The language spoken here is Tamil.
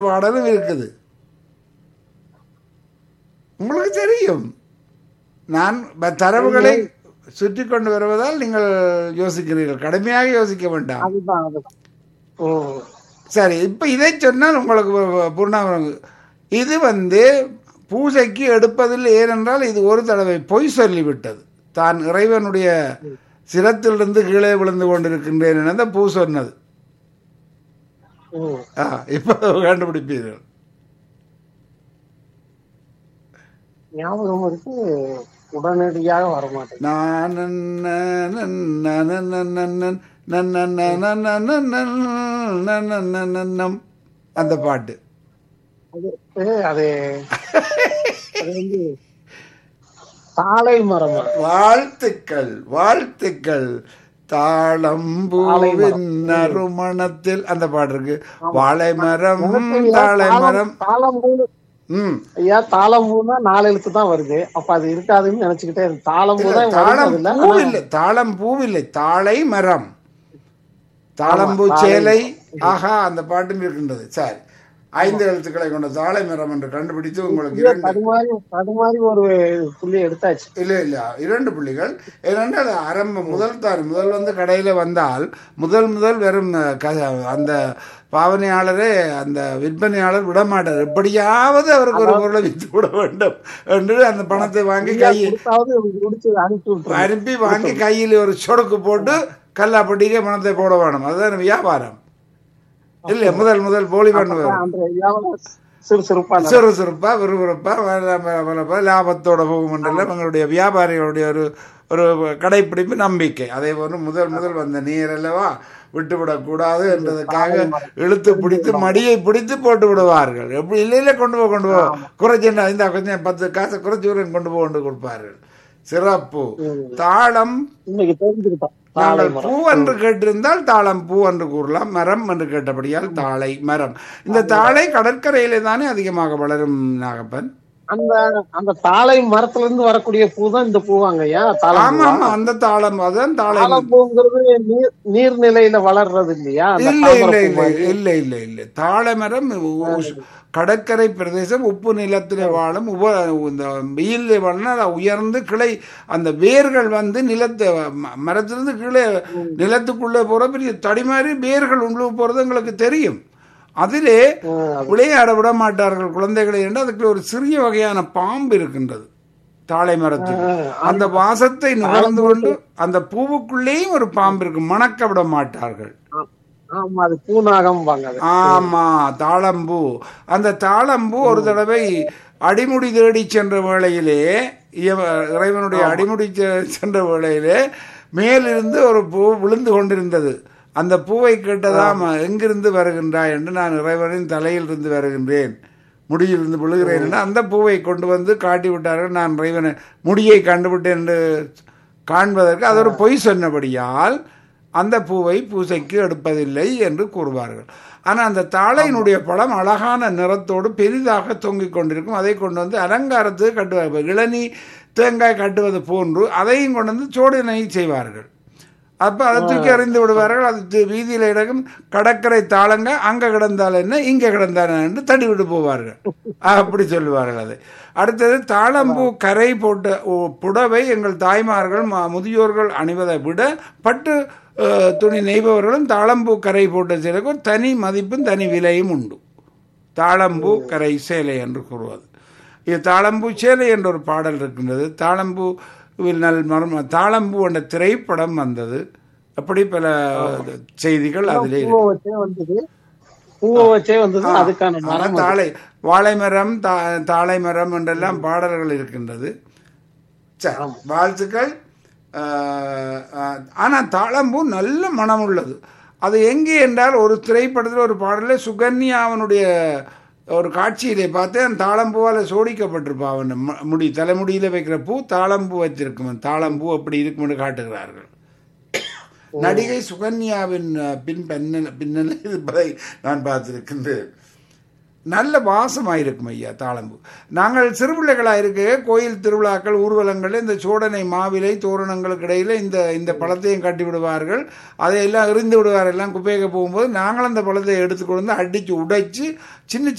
பாடலும் இருக்குது உங்களுக்கு தெரியும் நான் ப- தரவுகளை சுற்றி கொண்டு வருவதால் நீங்கள் யோசிக்கிறீர்கள் கடுமையாக யோசிக்க வேண்டாம் அதுதான் அதுதான் ஓ சரி இப்போ இதை சொன்னால் உங்களுக்கு பூர்ணாவரம் இது வந்து பூஜைக்கு எடுப்பதில்லை ஏனென்றால் இது ஒரு தடவை பொய் சொல்லிவிட்டது தான் இறைவனுடைய சிரத்திலிருந்து கீழே விழுந்து கொண்டிருக்கின்றேன் என பூ சொன்னது ஓ ஆ இப்போ கண்டுபிடிப்பீர்கள் ஞாபகம் இருக்கு உடனடியாக வர மாட்டேங்குது நான் அந்த பாட்டு அது ஏ, அது அது வந்து தாழை மரமா வாழ்த்துக்கள் வாழ்த்துக்கள் தாளம்பூவின் நறுமணத்தில் அந்த பாட்டு இருக்கு வாழை மரம் தாழை மரம் தாளம்பூ ம் ஐயா தாளம்பூனா நாலு எழுத்து தான் வருது அப்ப அது இருக்காதுன்னு நினைச்சுக்கிட்டே இருக்கு. தாளம்பூ தான் தாளம் வருது இல்ல பூ இல்லை தாளம் பூவில்லை தாழை மரம் தாளம்பூ சேலை ஆஹா அந்த பாட்டும் இருக்கின்றது சரி ஐந்து எழுத்துக்களை கொண்ட தாழை மரம் என்று கண்டுபிடித்து உங்களுக்கு இரண்டு தடுமாறி தடுமாறி ஒரு புள்ளி எடுத்தாச்சு இல்லை இல்லை இரண்டு புள்ளிகள் ஏனென்றால் ஆரம்ப முதல் தான் முதல் வந்து கடையில் வந்தால் முதல் முதல் வெறும் அஹ், க- அந்த பாவனையாளரே அந்த விற்பனையாளர் விடமாட்டார் எப்படியாவது அவருக்கு ஒரு பொருளை விற்று விட வேண்டும் என்று அந்த பணத்தை வாங்கி கையில் கொடுத்தாவது முடிச்சு அனுப்பி விட்டுரு அனுப்பி வாங்கி கையில் ஒரு சொடுக்கு போட்டு கல்லாப்பட்டிக்கு பணத்தை போட வேணும் அதுதான் வியாபாரம் இல்லை முதல் முதல் போலி பண்ணுவார் அந்த வியாபாரம் சுறுசுறுப்பா நடக்கும். சுறுசுறுப்பா விறுவிறுப்பா வ- வ- வளப்பா, லாபத்தோட போகும் என்றெல்லாம் எங்களுடைய வியாபாரிகளுடைய ஒரு ஒரு கடைப்பிடிப்பு நம்பிக்கை அதே போன்று முதல் முதல் வந்த நீர் அல்லவா விட்டுவிடக் கூடாது என்றதுக்காக இழுத்து பிடித்து மடியை பிடித்து போட்டு விடுவார்கள் எப்படி இல்லை இல்லை கொண்டு போ கொண்டு போ குறைச்சி இந்த கொஞ்சம் பத்து காசை குறைச்சி விடுறேன் கொண்டு போ கொண்டு கொடுப்பார்கள் சிறப்பு தாளம் இன்னைக்கு தெரிஞ்சுக்கிட்டோம் தாழை நாங்கள் மரம் பூ என்று கேட்டிருந்தால் தாளம் பூ என்று கூறலாம் மரம் என்று கேட்டபடியால் தாளை மரம் இந்த தாளை கடற்கரையிலே தானே அதிகமாக வளரும் நாகப்பன் அந்த அந்த தாழை மரத்துல இருந்து வரக்கூடிய பூ தான் இந்த பூவாங்க ஐயா தாழம் ஆமா ஆமா அந்த தாளம் அதான் தாளை தாழம் பூங்கிறது நீர் நீர்நிலையில வளர்றது இல்லையா அந்த இல்லை தாமரை இல்லை பூ இல்லை மாதிரி. இல்லை இல்லை இல்லை தாழை மரம் உ- கடற்கரை பிரதேசம் உப்பு நிலத்திலே வாழும் உப இந்த வெயிலில் வாழினா அது உயர்ந்து கிளை அந்த வேர்கள் வந்து நிலத்தை ம- மரத்திலிருந்து கீழே நிலத்துக்குள்ளே போற பெரிய தடி மாதிரி வேர்கள் உள்ளே போறது எங்களுக்கு தெரியும் அதிலே விளையாட விட மாட்டார்கள் குழந்தைகளை என்று அதுக்கு ஒரு சிறிய வகையான பாம்பு இருக்கின்றது தாழை மரத்தில் அந்த வாசத்தை நுகர்ந்து கொண்டு அந்த பூவுக்குள்ளேயும் ஒரு பாம்பு இருக்கு மணக்க விட மாட்டார்கள் ஆமா அது பூநாகம் வாங்க அது ஆமா தாளம்பூ அந்த தாளம்பூ ஒரு தடவை அடிமுடி தேடி சென்ற வேளையிலே இவ- இறைவனுடைய அடிமுடி செ- சென்ற வேளையிலே மேலிருந்து ஒரு பூ விழுந்து கொண்டிருந்தது அந்த பூவை கேட்டதாம் எங்கிருந்து வருகின்றாய் என்று நான் இறைவனின் தலையில் இருந்து வருகின்றேன் முடியிலிருந்து விழுகிறேன் என்று அந்த பூவை கொண்டு வந்து காட்டி விட்டார்கள் நான் இறைவனை முடியை கண்டுவிட்டேன் என்று காண்பதற்கு அது ஒரு பொய் சொன்னபடியால் அந்த பூவை பூசைக்கு எடுப்பதில்லை என்று கூறுவார்கள் ஆனால் அந்த தாழையினுடைய பழம் அழகான நிறத்தோடு பெரிதாக தொங்கிக் கொண்டிருக்கும் அதை கொண்டு வந்து அலங்காரத்துக்கு கட்டுவார்கள் இளநீ தேங்காய் கட்டுவது போன்று அதையும் கொண்டு வந்து சோடினை செய்வார்கள் அப்போ அதை தூக்கி அறிந்து விடுவார்கள் அது தி- வீதியில இடக்கும் கடற்கரை தாளங்க அங்க கிடந்தால் என்ன இங்க கிடந்தால் என்ன என்று தடி விட்டு போவார்கள் அப்படி சொல்லுவார்கள் அதை அடுத்தது தாளம்பூ கரை போட்ட ஓ- புடவை எங்கள் தாய்மார்கள் ம- முதியோர்கள் அணிவதை விட பட்டு அஹ், துணி நெய்பவர்களும் தாளம்பூ கரை போட்ட சேலைக்கு ஒரு தனி மதிப்பும் தனி விலையும் உண்டு தாளம்பூ கரை சேலை என்று கூறுவது இது தாளம்பூ சேலை என்ற ஒரு பாடல் இருக்கின்றது தாளம்பூ நல் மர்ம தாளம்பூ என்ற திரைப்படம் வந்தது அப்படி பல செய்திகள் அதிலே இருக்கு. பூவை வச்சே வந்தது பூவை வச்சே வந்தது அதுக்கான ஆனா மரம் அது. தாழை வாழை மரம் தா- தாழை மரம் என்றெல்லாம் பாடல்கள் இருக்கின்றது சரி வாழ்த்துக்கள் ஆஹ், ஆஹ், ஆனா தாளம்பூ நல்ல மனம் உள்ளது அது எங்கே என்றால் ஒரு திரைப்படத்தில் ஒரு பாடலில் சுகன்யா அவனுடைய ஒரு காட்சியிலே பார்த்தேன் தாளம்பூவால் சோடிக்கப்பட்டிருப்பா அவன் ம- முடி தலைமுடியில் வைக்கிற பூ தாளம்பூ வச்சிருக்கும் தாளம்பூ அப்படி இருக்கும்னு காட்டுகிறார்கள் நடிகை சுகன்யாவின் அஹ், பின் பின்னல் பின்னல் இருப்பதை நான் பார்த்திருக்கின்றேன் நல்ல வாசமாயிருக்கும் ஐயா தாளம்பூ நாங்கள் சிறுபிள்ளைகளாக இருக்க கோயில் திருவிழாக்கள் ஊர்வலங்கள் இந்த சோடனை மாவிலை தோரணங்களுக்கு இடையில இந்த இந்த பழத்தையும் கட்டி விடுவார்கள் அதை எல்லாம் எறிந்து விடுவார் எல்லாம் குப்பைக்கு போகும்போது நாங்கள் அந்த பழத்தை எடுத்துக்கொண்டு வந்து அடித்து உடைச்சு சின்ன